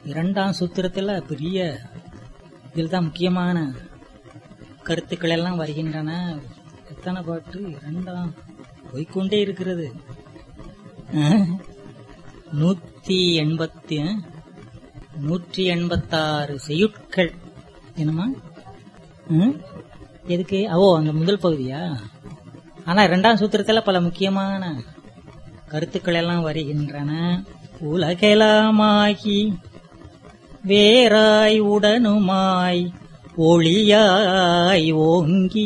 இரண்டாம் சூத்திரத்துல பெரிய இதில் தான் முக்கியமான கருத்துக்கள் எல்லாம் வருகின்றன எத்தனை பாட்டு இரண்டாம் போய்க்கொண்டே இருக்கிறது அஹ், நூத்தி எண்பத்தி அஹ், நூற்றி எண்பத்தாறு செய்யுட்கள் என்னமா ம்? எதுக்கு ஓ அந்த முதல் பகுதியா ஆனா இரண்டாம் சூத்திரத்துல பல முக்கியமான கருத்துக்கள் எல்லாம் வருகின்றன உலகெலாமாகி வேறாய் உடனுமாய் ஒளியாய் ஓங்கி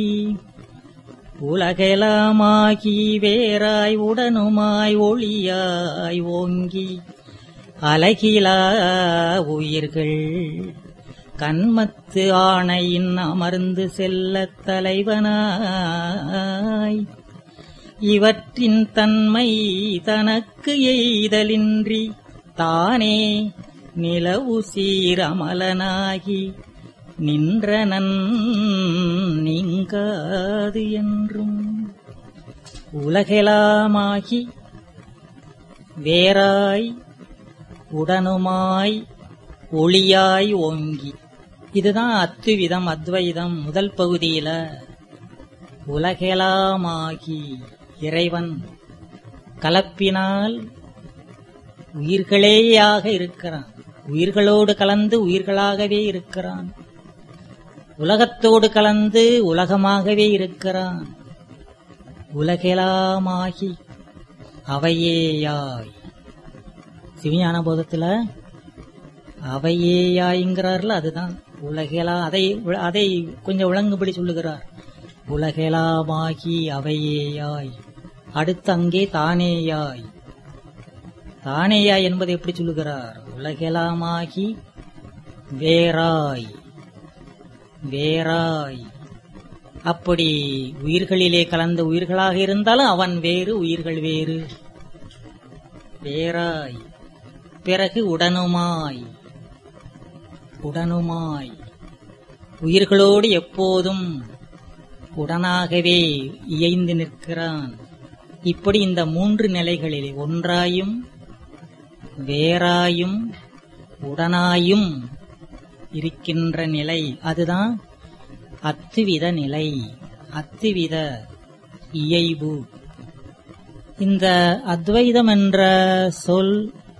உலகெலாமாகி வேறாய் உடனுமாய் ஒளியாய் ஓங்கி அலகிலா உயிர்கள் கண்மத்து ஆணையின் அமர்ந்து செல்லத் தலைவனாய் இவற்றின் தன்மை தனக்கு எய்தலின்றி தானே நிலவு சீரமலனாகி நின்றனன் நீங்காது என்றும் உலகெலாமாகி வேறாய் உடனுமாய் ஒளியாய் ஓங்கி இதுதான் அத்துவிதம் அத்வைதம் முதல் பகுதியில உலகெலாமாகி இறைவன் கலப்பினால் உயிர்களேயாக இருக்கிறான் உயிர்களோடு கலந்து உயிர்களாகவே இருக்கிறான் உலகத்தோடு கலந்து உலகமாகவே இருக்கிறான் உலகெலாமாகி அவையேயாய் சிவஞான போதத்துல அவையேயாய்ங்கிறார்ல அதுதான் உலகெலா அதை அதை கொஞ்சம் விளங்குபடி சொல்லுகிறார் உலகெலாமாகி அவையேயாய் அடுத்து அங்கே தானேயாய் தானேயாய் என்பதை எப்படி சொல்லுகிறார் உலகெலாமாகி வேறாய் வேறாய் அப்படி உயிர்களிலே கலந்த உயிர்களாக இருந்தாலும் அவன் வேறு உயிர்கள் வேறு வேறாய் பிறகு உடனுமாய் உடனுமாய் உயிர்களோடு எப்போதும் உடனாகவே இயைந்து நிற்கிறான் இப்படி இந்த மூன்று நிலைகளிலே ஒன்றாயும் வேறாயும் உடனாயும் இருக்கின்ற நிலை அதுதான் அத்துவித நிலை அத்துவித இயைபு இந்த அத்வைதம் என்ற சொல்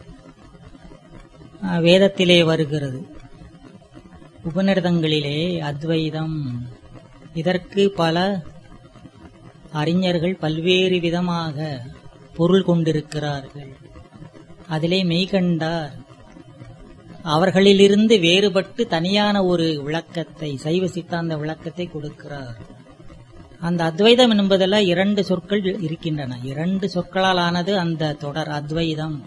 அஹ், வேதத்திலே வருகிறது உபநிடதங்களிலே அத்வைதம் இதற்கு பல அறிஞர்கள் பல்வேறு விதமாக பொருள் கொண்டிருக்கிறார்கள் அதிலே மெய்கண்டார் அவர்களிலிருந்து வேறுபட்டு தனியான ஒரு விளக்கத்தை சைவ சித்தாந்த விளக்கத்தை கொடுக்கிறார் அந்த அத்வைதம் என்பதில் இரண்டு சொற்கள் இருக்கின்றன இரண்டு சொற்களால் ஆனது அந்த தொடர் அத்வைதம்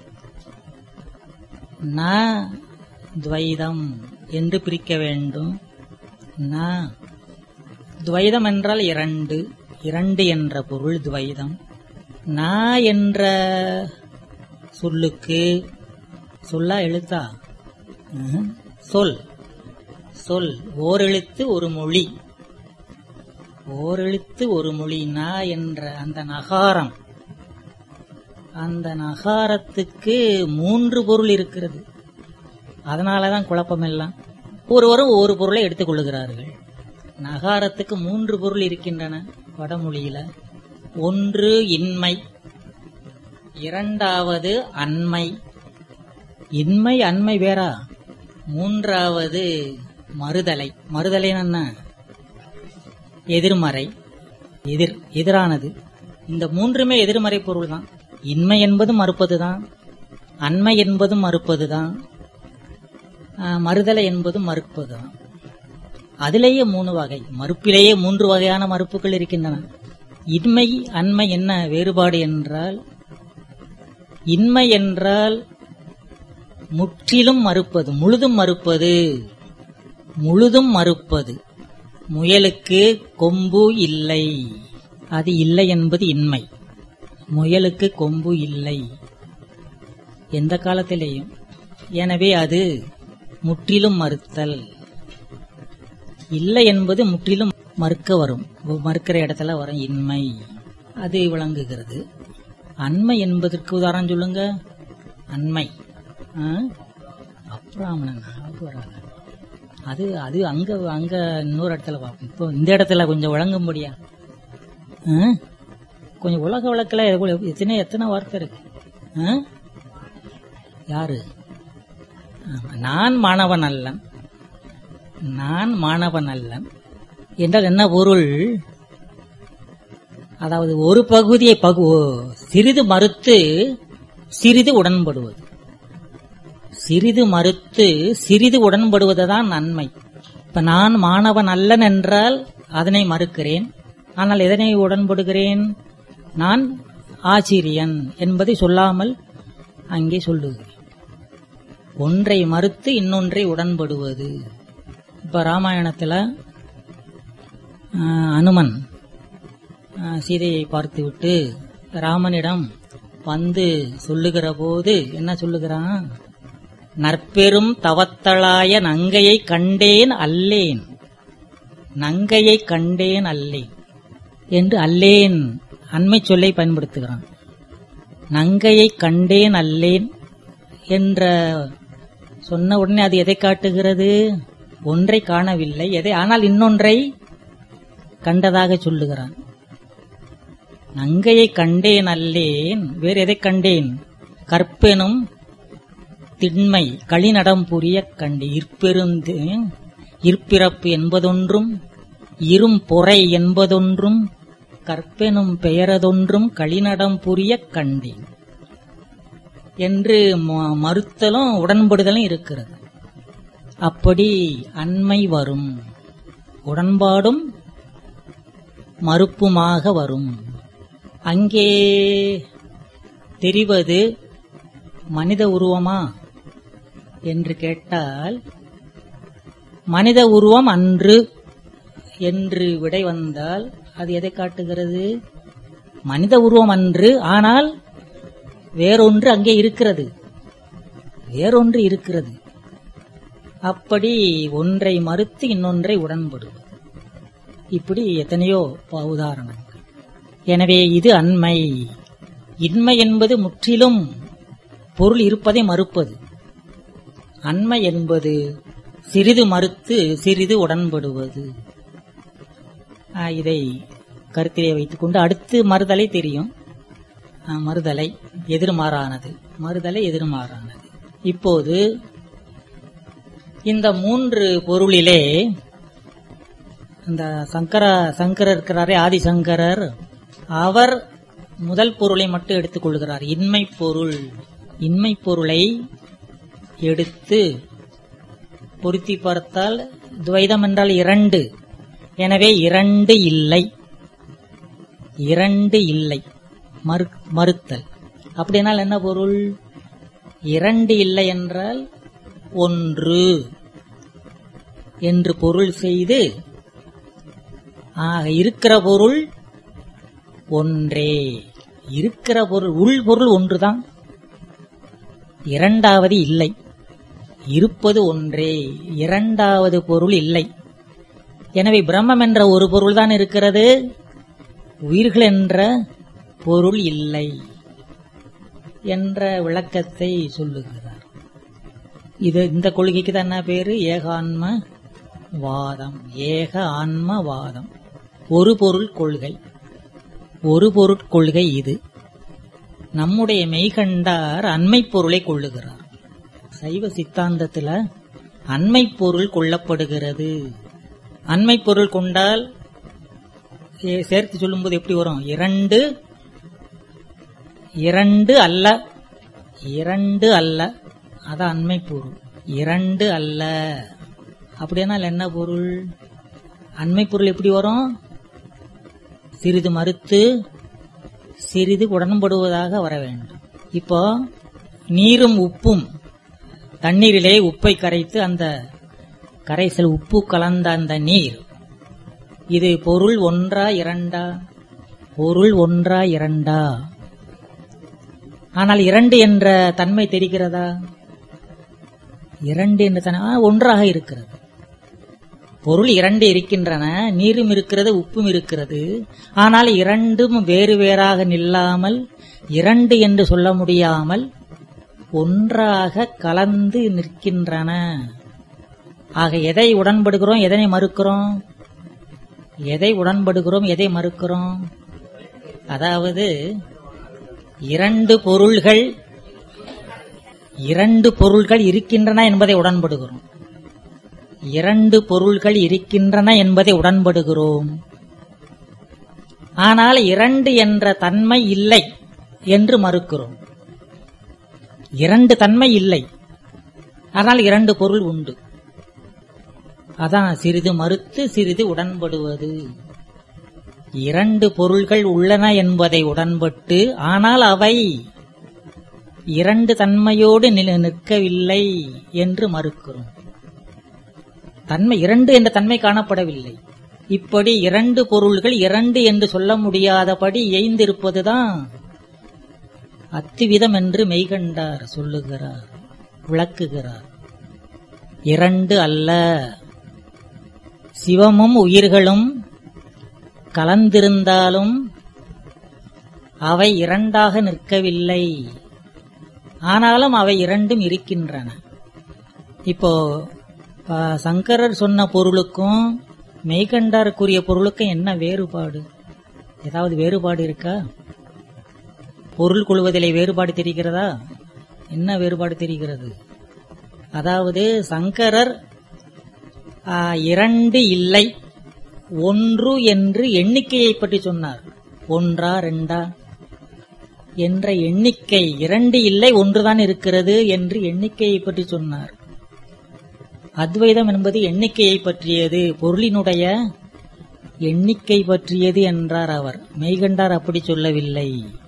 ந துவைதம் என்று பிரிக்க வேண்டும் ந துவைதம் என்றால் இரண்டு இரண்டு என்ற பொருள் துவைதம் ந என்ற சொல்லுக்கு சொல்லா எழுத்தா ம்ஹும். சொல் சொல் ஓரெழுத்து ஒரு மொழி ஓரெழுத்து ஒரு மொழி ந என்ற அந்த நகாரம் அந்த நகாரத்துக்கு மூன்று பொருள் இருக்கிறது அதனாலதான் குழப்பம் எல்லாம் ஒருவரும் ஒரு பொருளை எடுத்துக் கொள்ளுகிறார்கள் நகாரத்துக்கு மூன்று பொருள் இருக்கின்றன வடமொழியில ஒன்று இன்மை இரண்டாவது அண்மை இன்மை அண்மை வேறா மூன்றாவது மறுதலை மறுதலை என்ன எதிர்மறை எதிர் எதிரானது இந்த மூன்றுமே எதிர்மறை பொருள் தான் இன்மை என்பதும் மறுப்பதுதான் அண்மை என்பதும் மறுப்பதுதான் ஆஹ், மறுதலை என்பதும் மறுப்பதுதான் அதிலேயே மூணு வகை மறுப்பிலேயே மூன்று வகையான மறுப்புகள் இருக்கின்றன இன்மை அண்மை என்ன வேறுபாடு என்றால் இன்மை என்றால் முற்றிலும் மறுப்பது முழுதும் மறுப்பது முழுதும் மறுப்பது முயலுக்கு கொம்பு இல்லை அது இல்லை என்பது இன்மை முயலுக்கு கொம்பு இல்லை எந்த காலத்திலேயும் எனவே அது முற்றிலும் மறுத்தல் இல்லை என்பது முற்றிலும் மறுக்க வரும் மறுக்கிற இடத்துல வரும் இன்மை அது விளங்குகிறது அண்மை என்பதற்கு உதாரணம் சொல்லுங்க அண்மை ஆ? அப்ப பரசுராமன் அது வராது அது அது அங்க அங்க இன்னொரு இடத்துல பார்ப்போம் இப்போ இந்த இடத்துல கொஞ்சம் வழங்கும்படியா ஆ? கொஞ்சம் உலக வழக்கில் எத்தனை எத்தனை வார்த்தை இருக்கு ஆ? யாரு ஆமா, நான் மாணவன் அல்லன் நான் மாணவன் அல்லன் என்றால் என்ன பொருள் அதாவது ஒரு பகுதியை பகு சிறிது மறுத்து சிறிது உடன்படுவது சிறிது மறுத்து சிறிது உடன்படுவதுதான் நன்மை இப்ப நான் மாணவன் அல்லன் என்றால் அதனை மறுக்கிறேன் ஆனால் எதனை உடன்படுகிறேன் நான் ஆசிரியன் என்பதை சொல்லாமல் அங்கே சொல்லுகிறேன் ஒன்றை மறுத்து இன்னொன்றை உடன்படுவது இப்ப ராமாயணத்துல ஆஹ், அனுமன் ஆஹ், சீதையை பார்த்துவிட்டு ராமனிடம் வந்து சொல்லுகிற போது என்ன சொல்லுகிறான் நற்பெரும் தவத்தளாய நங்கையை கண்டேன் அல்லேன் நங்கையை கண்டேன் அல்லேன் என்று அல்லேன் அண்மை சொல்லை பயன்படுத்துகிறான் நங்கையை கண்டேன் அல்லேன் என்ற சொன்ன உடனே அது எதை காட்டுகிறது ஒன்றை காணவில்லை எதை ஆனால் இன்னொன்றை கண்டதாக சொல்லுகிறான் நங்கையை கண்டேன் அல்லேன் வேறு எதை கண்டேன் கற்பெனும் திண்மை களிநடம் புரிய கண்டு இற்பெருந்து இற்பிறப்பு என்பதொன்றும் இரும் பொறை என்பதொன்றும் கற்பெனும் பெயரதொன்றும் களிநடம் புரிய கண்டேன் என்று ம- மறுத்தலும் உடன்படுதலும் இருக்கிறது அப்படி அண்மை வரும் உடன்பாடும் மறுப்புமாக வரும் அங்கே தெரிவது மனித உருவமா என்று கேட்டால் மனித உருவம் அன்று என்று விடை வந்தால் அது எதை காட்டுகிறது மனித உருவம் அன்று ஆனால் வேறொன்று அங்கே இருக்கிறது வேறொன்று இருக்கிறது அப்படி ஒன்றை மறுத்து இன்னொன்றை உடன்படுவது இப்படி எத்தனையோ ப- உதாரணங்கள் எனவே இது அண்மை இன்மை என்பது முற்றிலும் பொருள் இருப்பதை மறுப்பது அண்மை என்பது சிறிது மறுத்து சிறிது உடன்படுவது ஆ, இதை கருத்திலே வைத்துக்கொண்டு அடுத்து மறுதலை தெரியும் ஆ, மறுதலை எதிர்மாறானது மறுதலை எதிர்மாறானது இப்போது இந்த மூன்று பொருளிலே இந்த சங்கர சங்கரர் இருக்கிறாரே ஆதிசங்கரர் அவர் முதல் பொருளை மட்டும் எடுத்துக்கொள்கிறார் இன்மை பொருள் இன்மை பொருளை எடுத்து பொருத்தி பார்த்தால் துவைதம் என்றால் இரண்டு எனவே இரண்டு இல்லை இரண்டு இல்லை மறு- மறுத்தல் அப்படினால் என்ன பொருள் இரண்டு இல்லை என்றால் ஒன்று என்று பொருள் செய்து ஆக இருக்கிற பொருள் ஒன்றே இருக்கிற பொருள் உள் பொருள் ஒன்றுதான் இரண்டாவது இல்லை இருப்பது ஒன்றே இரண்டாவது பொருள் இல்லை எனவே பிரம்மம் என்ற ஒரு பொருள் தான் இருக்கிறது உயிர்கள் என்ற பொருள் இல்லை என்ற விளக்கத்தை சொல்லுகிறார் இது இந்த கொள்கைக்கு தான் என்ன பேரு ஏகான்ம வாதம் ஏக ஆன்ம வாதம் ஒரு பொருள் கொள்கை ஒரு பொருட்கொள்கை இது நம்முடைய மெய்கண்டார் அண்மை பொருளை கொள்ளுகிறார் சைவ சித்தாந்தத்துல அண்மை பொருள் கொள்ளப்படுகிறது அண்மை பொருள் கொண்டால் ஏ- சேர்த்து சொல்லும்போது எப்படி வரும் இரண்டு இரண்டு அல்ல இரண்டு அல்ல அதான் அண்மை பொருள் இரண்டு அல்ல அப்படியானால் என்ன பொருள் அண்மை பொருள் எப்படி வரும் சிறிது மறுத்து சிறிது உடன்படுவதாக வர வேண்டும் இப்போ நீரும் உப்பும் தண்ணீரிலே உப்பை கரைத்து அந்த கரைசல் உப்பு கலந்த அந்த நீர் இது பொருள் ஒன்றா இரண்டா பொருள் ஒன்றா இரண்டா ஆனால் இரண்டு என்ற தன்மை தெரிகிறதா இரண்டு என்ற தன்மை ஆ, ஒன்றாக இருக்கிறது பொருள் இரண்டு இருக்கின்றன நீரும் இருக்கிறது உப்பும் இருக்கிறது ஆனால் இரண்டும் வேறு வேறாக நில்லாமல் இரண்டு என்று சொல்ல முடியாமல் ஒன்றாக கலந்து நிற்கின்றன ஆக எதை உடன்படுகிறோம் எதனை மறுக்கிறோம் எதை உடன்படுகிறோம் எதை மறுக்கிறோம் அதாவது இரண்டு பொருள்கள் இரண்டு பொருள்கள் இருக்கின்றன என்பதை உடன்படுகிறோம் இரண்டு பொருள்கள் இருக்கின்றன என்பதை உடன்படுகிறோம் ஆனால் இரண்டு என்ற தன்மை இல்லை என்று மறுக்கிறோம் இரண்டு தன்மை இல்லை ஆனால் இரண்டு பொருள் உண்டு அதான் சிறிது மறுத்து சிறிது உடன்படுவது இரண்டு பொருள்கள் உள்ளன என்பதை உடன்பட்டு ஆனால் அவை இரண்டு தன்மையோடு நில நிற்கவில்லை என்று மறுக்கிறோம் தன்மை இரண்டு என்ற தன்மை காணப்படவில்லை இப்படி இரண்டு பொருள்கள் இரண்டு என்று சொல்ல முடியாதபடி எய்ந்திருப்பதுதான் அத்திவிதம் என்று மெய்கண்டார் சொல்லுகிறார் விளக்குகிறார் இரண்டு அல்ல சிவமும் உயிர்களும் கலந்திருந்தாலும் அவை இரண்டாக நிற்கவில்லை ஆனாலும் அவை இரண்டும் இருக்கின்றன இப்போ ஆ, சங்கரர் சொன்ன பொருளுக்கும் மெய்கண்டார் கூறிய பொருளுக்கும் என்ன வேறுபாடு ஏதாவது வேறுபாடு இருக்கா பொருள் கொள்வதிலே வேறுபாடு தெரிகிறதா என்ன வேறுபாடு தெரிகிறது அதாவது சங்கரர் ஆ, இரண்டு இல்லை ஒன்று என்று எண்ணிக்கையை பற்றி சொன்னார் ஒன்றா ரெண்டா என்ற எண்ணிக்கை இரண்டு இல்லை ஒன்றுதான் இருக்கிறது என்று எண்ணிக்கையை பற்றி சொன்னார் அத்வைதம் என்பது எண்ணிக்கையை பற்றியது பொருளினுடைய எண்ணிக்கை பற்றியது என்றார் அவர் மெய்கண்டார் அப்படி சொல்லவில்லை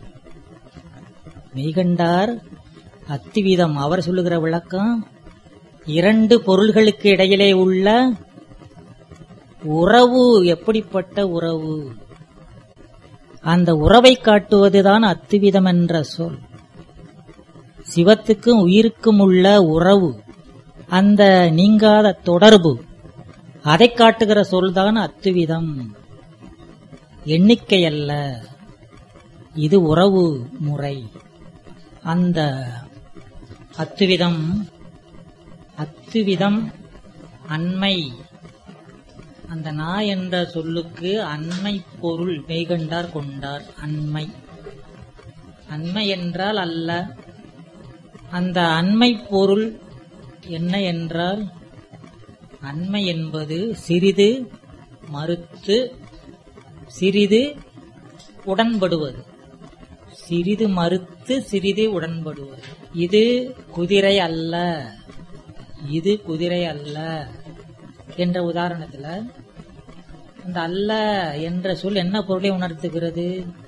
மெய்கண்டார் அத்திவிதம் அவர் சொல்லுகிற விளக்கம் இரண்டு பொருள்களுக்கு இடையிலே உள்ள உறவு எப்படிப்பட்ட உறவு அந்த உறவை காட்டுவதுதான் அத்துவிதம் என்ற சொல் சிவத்துக்கும் உயிருக்கும் உள்ள உறவு அந்த நீங்காத தொடர்பு அதை காட்டுகிற சொல்தான் அத்துவிதம் எண்ணிக்கை அல்ல இது உறவு முறை அந்த அத்துவிதம் அத்துவிதம் அண்மை அந்த நா என்ற சொல்லுக்கு அண்மை பொருள் மெய்கண்டார் கொண்டார் அண்மை அண்மை என்றால் அல்ல அந்த அண்மை பொருள் என்ன என்றால் அண்மை என்பது சிறிது மறுத்து சிறிது உடன்படுவது சிறிது மறுத்து சிறிது உடன்படுவது இது குதிரை அல்ல இது குதிரை அல்ல என்ற உதாரணத்துல இந்த அல்ல என்ற சொல் என்ன பொருளை உணர்த்துகிறது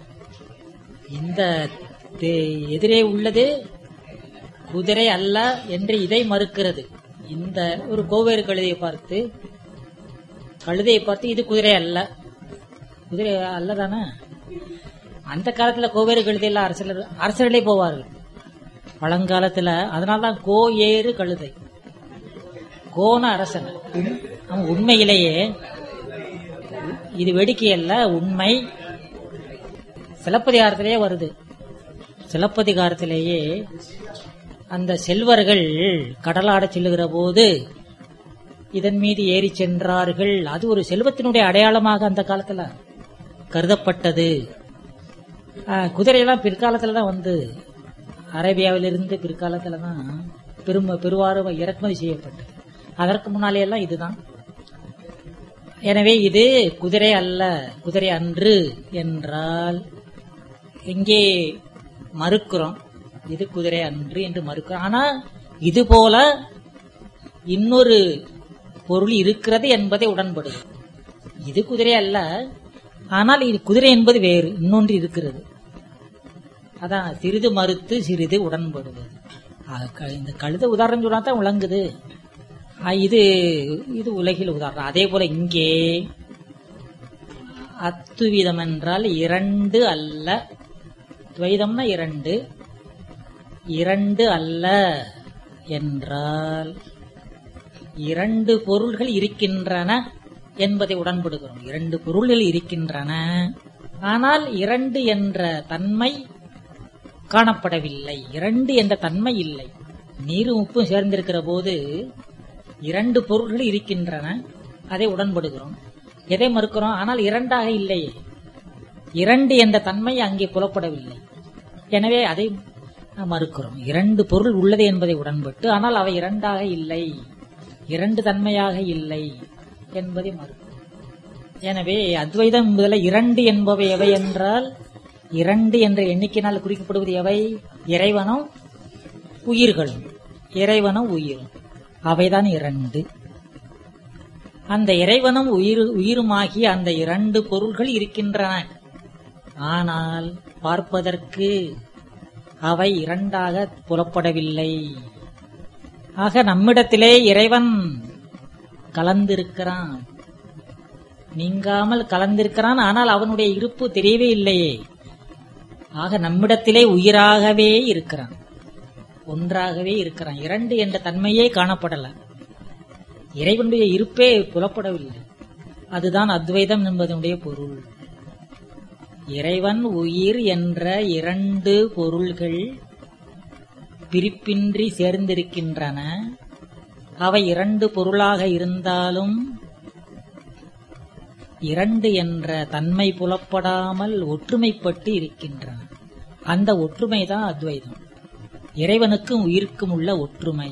இந்த தே- எதிரே உள்ளது குதிரை அல்ல என்று இதை மறுக்கிறது இந்த ஒரு கோவேறு கழுதையை பார்த்து கழுதையை பார்த்து இது குதிரை அல்ல குதிரை அல்லதானே அந்த காலத்துல கோவேறு கழுதையில அரசர் அரசர்களே போவார்கள் பழங்காலத்துல அதனாலதான் கோ ஏறு கழுதை கோண அரசன் உண்- அவன் உண்மையிலேயே இது வேடிக்கை அல்ல உண்மை சிலப்பதிகாரத்திலேயே வருது சிலப்பதிகாரத்திலேயே அந்த செல்வர்கள் கடலாடச் செல்லுகிற போது இதன் மீது ஏறி சென்றார்கள் அது ஒரு செல்வத்தினுடைய அடையாளமாக அந்த காலத்துல கருதப்பட்டது ஆஹ், குதிரையெல்லாம் பிற்காலத்துல தான் வந்து அரேபியாவிலிருந்து பிற்காலத்துல தான் பெரும் பெருவாறு இறக்குமதி செய்யப்பட்டது அதற்கு முன்னாலே எல்லாம் இதுதான் எனவே இது குதிரை அல்ல குதிரை அன்று என்றால் இங்கே மறுக்கிறோம் இது குதிரை அன்று என்று மறுக்கிறோம் ஆனா இது போல இன்னொரு பொருள் இருக்கிறது என்பதை உடன்படுகிறோம் இது குதிரை அல்ல ஆனால் இது குதிரை என்பது வேறு இன்னொன்று இருக்கிறது அதான் சிறிது மறுத்து சிறிது உடன்படுவது ஆ, க- இந்த கழுத உதாரணம் சொன்னா தான் விளங்குது ஆ, இது இது உலகில் உதாரணம் அதே போல இங்கே அத்துவிதம் என்றால் இரண்டு அல்ல துவைதம்னா இரண்டு இரண்டு அல்ல என்றால் இரண்டு பொருள்கள் இருக்கின்றன என்பதை உடன்படுகிறோம் இரண்டு பொருள்கள் இருக்கின்றன ஆனால் இரண்டு என்ற தன்மை காணப்படவில்லை இரண்டு என்ற தன்மை இல்லை நீரும் உப்பும் சேர்ந்திருக்கிற போது இரண்டு பொருள்கள் இருக்கின்றன அதை உடன்படுகிறோம் எதை மறுக்கிறோம் ஆனால் இரண்டாக இல்லையே இரண்டு என்ற தன்மை அங்கே புலப்படவில்லை எனவே அதை நாம் மறுக்கிறோம் இரண்டு பொருள் உள்ளது என்பதை உடன்பட்டு ஆனால் அவை இரண்டாக இல்லை இரண்டு தன்மையாக இல்லை என்பதை மறுக்கிறோம் எனவே அத்வைதம் முதல்ல இரண்டு என்பவை எவை என்றால் இரண்டு என்ற எண்ணிக்கையினால் குறிக்கப்படுவது எவை இறைவனும் உயிர்களும் இறைவனும் உயிரும் அவைதான் இரண்டு அந்த இறைவனும் உயிர் உயிருமாகிய அந்த இரண்டு பொருள்கள் இருக்கின்றன ஆனால் பார்ப்பதற்கு அவை இரண்டாக புலப்படவில்லை ஆக நம்மிடத்திலே இறைவன் கலந்திருக்கிறான் நீங்காமல் கலந்திருக்கிறான் ஆனால் அவனுடைய இருப்பு தெரியவே இல்லையே ஆக நம்மிடத்திலே உயிராகவே இருக்கிறான் ஒன்றாகவே இருக்கிறான் இரண்டு என்ற தன்மையே காணப்படல இறைவனுடைய இருப்பே புலப்படவில்லை அதுதான் அத்வைதம் என்பதனுடைய பொருள் இறைவன் உயிர் என்ற இரண்டு பொருள்கள் பிரிப்பின்றி சேர்ந்திருக்கின்றன அவை இரண்டு பொருளாக இருந்தாலும் இரண்டு என்ற தன்மை புலப்படாமல் ஒற்றுமைப்பட்டு இருக்கின்றன அந்த ஒற்றுமைதான் அத்வைதம் இறைவனுக்கும் உயிருக்கும் உள்ள ஒற்றுமை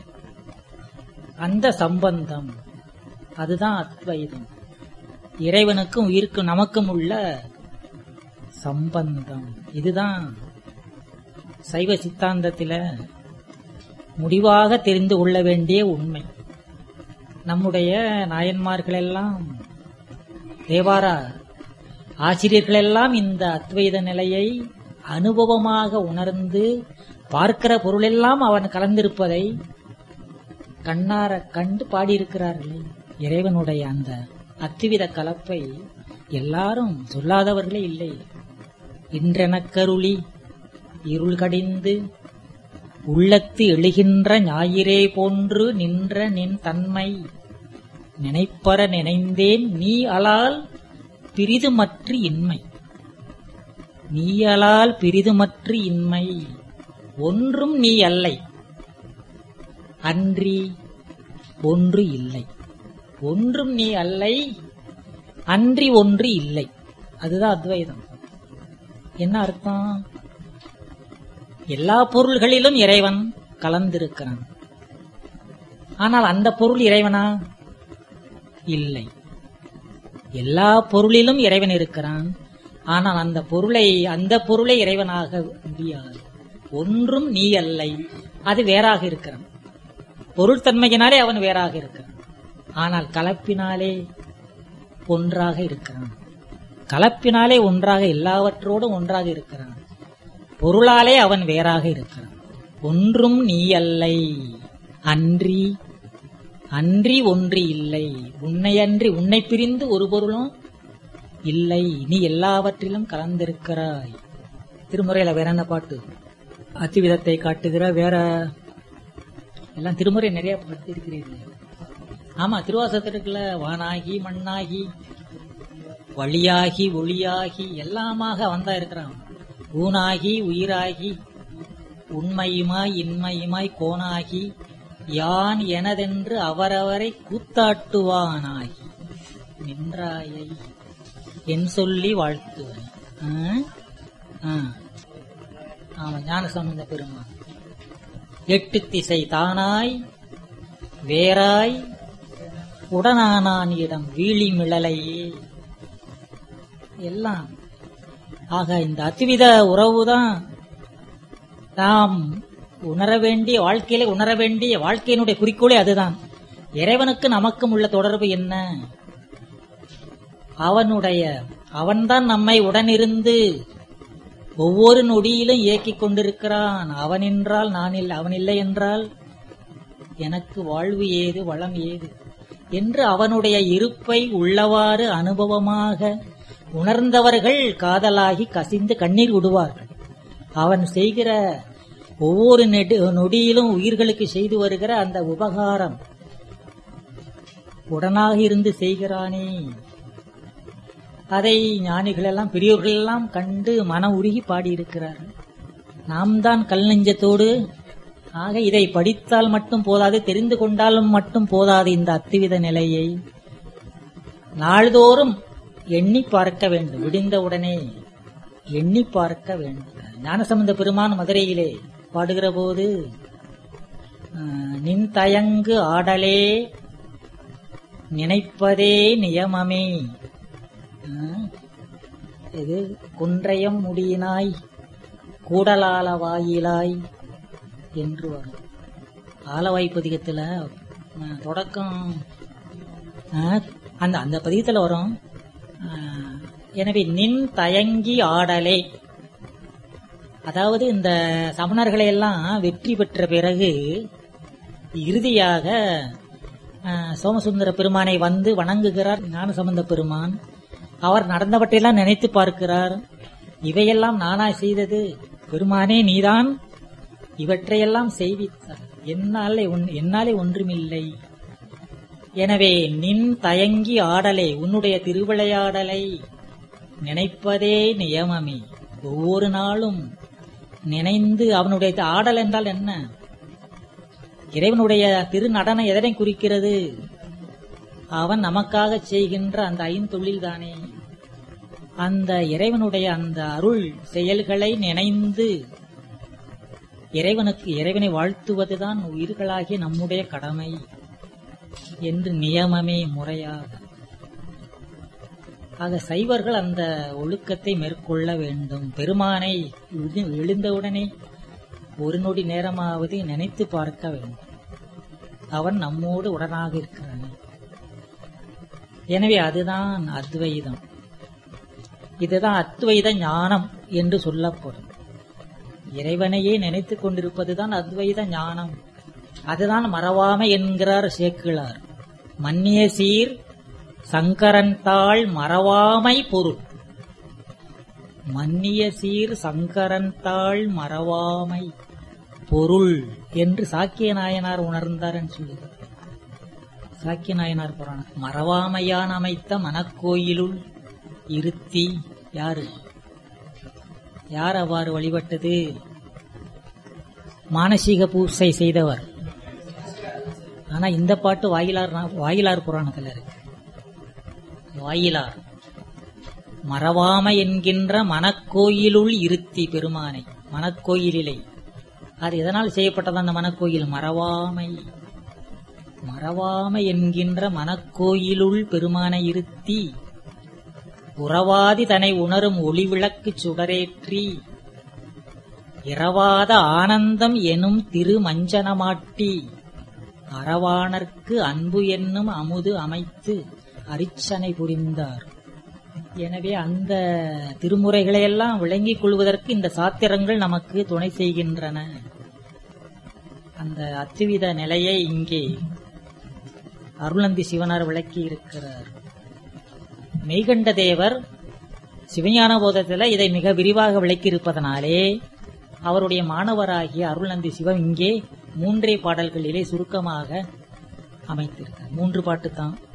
அந்த சம்பந்தம் அதுதான் அத்வைதம் இறைவனுக்கும் உயிருக்கும் நமக்கும் உள்ள சம்பந்தம் இதுதான் சைவ சித்தாந்தத்தில முடிவாக தெரிந்து கொள்ள வேண்டிய உண்மை நம்முடைய நாயன்மார்கள் எல்லாம் தேவாரா ஆசிரியர்கள் எல்லாம் இந்த அத்வைத நிலையை அனுபவமாக உணர்ந்து பார்க்கிற பொருளெல்லாம் அவன் கலந்திருப்பதை கண்ணார கண்டு பாடியிருக்கிறார்களே இறைவனுடைய அந்த அத்துவித கலப்பை எல்லாரும் சொல்லாதவர்களே இல்லை இன்றெனக்கருளி இருள் கடிந்து உள்ளத்து எழுகின்ற ஞாயிறே போன்று நின்ற நின் தன்மை நினைப்பற நினைந்தேன் நீ அலால் பிரிதுமற்று இன்மை நீ அலால் பிரிதுமற்று இன்மை ஒன்றும் நீ அல்லை அன்றி ஒன்று இல்லை ஒன்றும் நீ அல்லை அன்றி ஒன்று இல்லை அதுதான் அத்வைதம் என்ன அர்த்தம் எல்லா பொருள்களிலும் இறைவன் கலந்திருக்கிறான் ஆனால் அந்த பொருள் இறைவனா இல்லை எல்லா பொருளிலும் இறைவன் இருக்கிறான் ஆனால் அந்த பொருளை அந்த பொருளை இறைவனாக முடியாது ஒன்றும் நீ அல்லை அது வேறாக இருக்கிறான் பொருள் தன்மையினாலே அவன் வேறாக இருக்கிறான் ஆனால் கலப்பினாலே ஒன்றாக இருக்கிறான் கலப்பினாலே ஒன்றாக எல்லாவற்றோடும் ஒன்றாக இருக்கிறான் பொருளாலே அவன் வேறாக இருக்கிறான் ஒன்றும் நீ அல்லை அன்றி அன்றி ஒன்று இல்லை உன்னை அன்றி உன்னை பிரிந்து ஒரு பொருளும் இல்லை நீ எல்லாவற்றிலும் கலந்திருக்கிறாய் திருமுறையில வேற என்ன பாட்டு அத்திவிதத்தை காட்டுகிற வேற எல்லாம் திருமுறை நிறைய படித்திருக்கிறீர்கள் ஆமா திருவாசகத்திற்குள்ள வானாகி மண்ணாகி வழியாகி ஒளியாகி எல்லாமாக வந்தா இருக்கிறான் ஊனாகி உயிராகி உண்மையுமாய் இன்மையுமாய் கோனாகி யான் எனதென்று அவரவரை கூத்தாட்டுவானாகி நின்றாயை என் சொல்லி வாழ்த்துவன் ஆ? ஆ. ஆமா ஞான சம்பந்த பெருமான் எட்டு திசை தானாய் வேறாய் உடனானான் இடம் வீழி மிளலையே எல்லாம் ஆக இந்த அத்வித உறவுதான் நாம் உணர வேண்டிய வாழ்க்கையிலே உணர வேண்டிய வாழ்க்கையினுடைய குறிக்கோளே அதுதான் இறைவனுக்கு நமக்கும் உள்ள தொடர்பு என்ன அவனுடைய அவன்தான் நம்மை உடனிருந்து ஒவ்வொரு நொடியிலும் இயக்கிக் கொண்டிருக்கிறான் அவன் என்றால் நான் இல்லை அவன் இல்லை என்றால் எனக்கு வாழ்வு ஏது வளம் ஏது என்று அவனுடைய இருப்பை உள்ளவாறு அனுபவமாக உணர்ந்தவர்கள் காதலாகி கசிந்து கண்ணீர் விடுவார்கள் அவன் செய்கிற ஒவ்வொரு நெடு நொடியிலும் உயிர்களுக்கு செய்து வருகிற அந்த உபகாரம் உடனாக இருந்து செய்கிறானே அதை ஞானிகள் எல்லாம் பெரியோர்கள் எல்லாம் கண்டு மன உருகி பாடியிருக்கிறார்கள் நாம் தான் கல் நெஞ்சத்தோடு ஆக இதை படித்தால் மட்டும் போதாது தெரிந்து கொண்டாலும் மட்டும் போதாது இந்த அத்துவித நிலையை நாள்தோறும் எண்ணி பார்க்க வேண்டும் விடிந்தவுடனே எண்ணி பார்க்க வேண்டும் ஞானசம்பந்த பெருமான் மதுரையிலே பாடுகிற போது ஆஹ், நின் தயங்கு ஆடலே நினைப்பதே நியமமே ஆஹ், இது குன்றையம் முடியினாய் கூடலால வாயிலாய் என்று வரும் ஆலவாய் பதிகத்துல ஆஹ், தொடக்கம் ஆஹ், அந்த அந்த பதிகத்துல வரும் ஆஹ், எனவே நின் தயங்கி ஆடலே அதாவது இந்த சமணர்களை எல்லாம் வெற்றி பெற்ற பிறகு இறுதியாக ஆஹ், சோமசுந்தர பெருமானை வந்து வணங்குகிறார் ஞானசம்பந்த பெருமான் அவர் நடந்தவற்றையெல்லாம் நினைத்து பார்க்கிறார் இவையெல்லாம் நானா செய்தது பெருமானே நீதான் இவற்றையெல்லாம் செய்வித்தார் என்னாலே ஒன்- என்னாலே ஒன்றுமில்லை எனவே நின் தயங்கி ஆடலை உன்னுடைய திருவிளையாடலை நினைப்பதே நியமமே ஒவ்வொரு நாளும் நினைந்து அவனுடைய த- ஆடல் என்றால் என்ன இறைவனுடைய திருநடனம் எதனை குறிக்கிறது அவன் நமக்காக செய்கின்ற அந்த ஐந்தொழில் தானே அந்த இறைவனுடைய அந்த அருள் செயல்களை நினைந்து இறைவனுக்கு இறைவனை வாழ்த்துவதுதான் உயிர்களாகிய நம்முடைய கடமை என்று நியமமே முறையாக ஆக சைவர்கள் அந்த ஒழுக்கத்தை மேற்கொள்ள வேண்டும் பெருமானை எழு- எழுந்தவுடனே ஒரு நொடி நேரமாவது நினைத்து பார்க்க வேண்டும் அவன் நம்மோடு உடனாக இருக்கிறான் எனவே அதுதான் அத்வைதம் இதுதான் அத்வைத ஞானம் என்று சொல்லப்படும் இறைவனையே நினைத்துக் கொண்டிருப்பதுதான் அத்வைத ஞானம் அதுதான் மறவாமை என்கிறார் சேக்கிழார் மன்னிய சீர் சங்கரன் தாள் மறவாமை பொருள் மன்னிய சீர் சங்கரன் தாள் மறவாமை பொருள் என்று சாக்கிய நாயனார் உணர்ந்தார் என்று சொல்லுகிறார் சாக்கிய நாயனார் புராணம் மறவாமையான் அமைத்த மனக்கோயிலுள் இருத்தி யாரு யார் அவ்வாறு வழிபட்டது மானசீக பூசை செய்தவர் ஆனா இந்த பாட்டு வாயிலார் வாயிலார் புராணத்துல இருக்கு வாயிலார் மறவாமை என்கின்ற மனக்கோயிலுள் இருத்தி பெருமானை மனக்கோயிலிலே அது எதனால் செய்யப்பட்டது அந்த மனக்கோயில் மறவாமை மறவாமை என்கின்ற மனக்கோயிலுள் பெருமானை இருத்தி உறவாதி தன்னை உணரும் ஒளிவிளக்கு சுடரேற்றி இரவாத ஆனந்தம் எனும் திரு மஞ்சனமாட்டி அறவாணர்க்கு அன்பு என்னும் அமுது அமைத்து அரிச்சனை புரிந்தார் எனவே அந்த திருமுறைகளை எல்லாம் விளங்கிக் கொள்வதற்கு இந்த சாத்திரங்கள் நமக்கு துணை செய்கின்றன அந்த அத்துவித நிலையை இங்கே அருளந்தி சிவனார் விளக்கி இருக்கிறார் மெய்கண்ட தேவர் சிவஞான போதத்தில் இதை மிக விரிவாக விளக்கியிருப்பதனாலே அவருடைய மாணவராகிய அருள்நந்தி சிவம் இங்கே மூன்றே பாடல்களிலே சுருக்கமாக அமைத்திருக்கார் மூன்று பாட்டு தான்